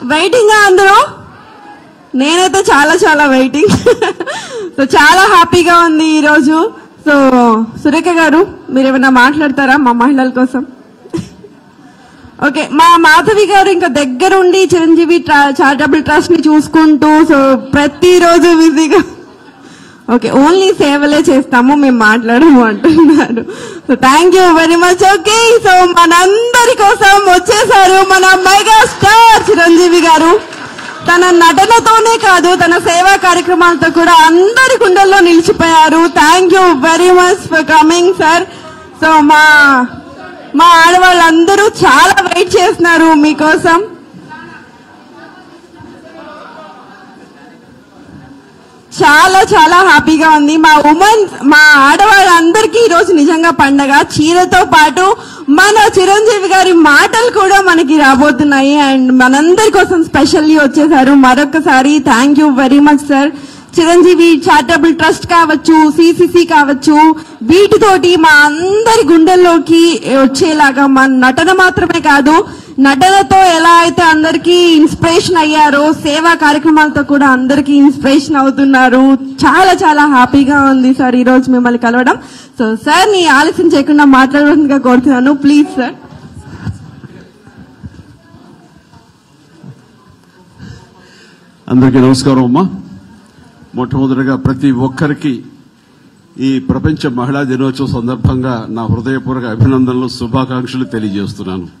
waiting అందరూ నేనైతే చాలా చాలా వెయిటింగ్ సో చాలా హ్యాపీగా ఉంది ఈరోజు సో సురేఖ గారు మీరు ఏమైనా మాట్లాడతారా మా మహిళల కోసం ఓకే మా మాధవి గారు ఇంకా దగ్గరుండి చిరంజీవి చారిటబుల్ ట్రస్ట్ ని చూసుకుంటూ సో ప్రతిరోజు బిజీగా ఓకే ఓన్లీ సేవలే చేస్తాము మేము మాట్లాడము అంటున్నారు so thank you very much okay so మనందరి కోసం వచ్చేసారు మన మెగా స్టార్ చిరంజీవి గారు తన నటనతోనే కాదు తన సేవా కార్యక్రమాలతో కూడా అందరి గుండెల్లో నిలిచిపోయారు thank you very much for coming sir so మా మా ఆడవాళ్ళందరూ చాలా వెయిట్ చేస్తున్నారు మీకోసం చాలా చాలా హ్యాపీగా ఉంది మా ఉమెన్ మా ఆడవాళ్ళందరికీ ఈ రోజు నిజంగా పండగ చీరతో పాటు మన చిరంజీవి గారి మాటలు కూడా మనకి రాబోతున్నాయి అండ్ మనందరి కోసం స్పెషల్లీ వచ్చేసారు మరొకసారి thank you very much sir Chiranjeevi charitable trust కావచ్చు సిసిసి కావచ్చు వీటితోటి మా అందరి గుండెల్లోకి వచ్చేలాగా మన నటన మాత్రమే కాదు నటనతో ఎలా అయితే అందరికీ ఇన్స్పిరేషన్ అయ్యారో సేవా కార్యక్రమాలతో కూడా అందరికీ ఇన్స్పిరేషన్ అవుతున్నారు చాలా చాలా హ్యాపీగా ఉంది సార్ ఈ రోజు మిమ్మల్ని కలవడం సో సార్ నీ ఆలస్యం చేయకుండా మాట్లాడవలసిందిగా కోరుతున్నాను ప్లీజ్ సార్ అందరికీ నమస్కారం అమ్మా మొట్టమొదటిగా ప్రతి ఒక్కరికి ఈ ప్రపంచ మహిళా దినోత్సవం సందర్భంగా నా హృదయపూర్వక అభినందనలు శుభాకాంక్షలు తెలియజేస్తున్నాను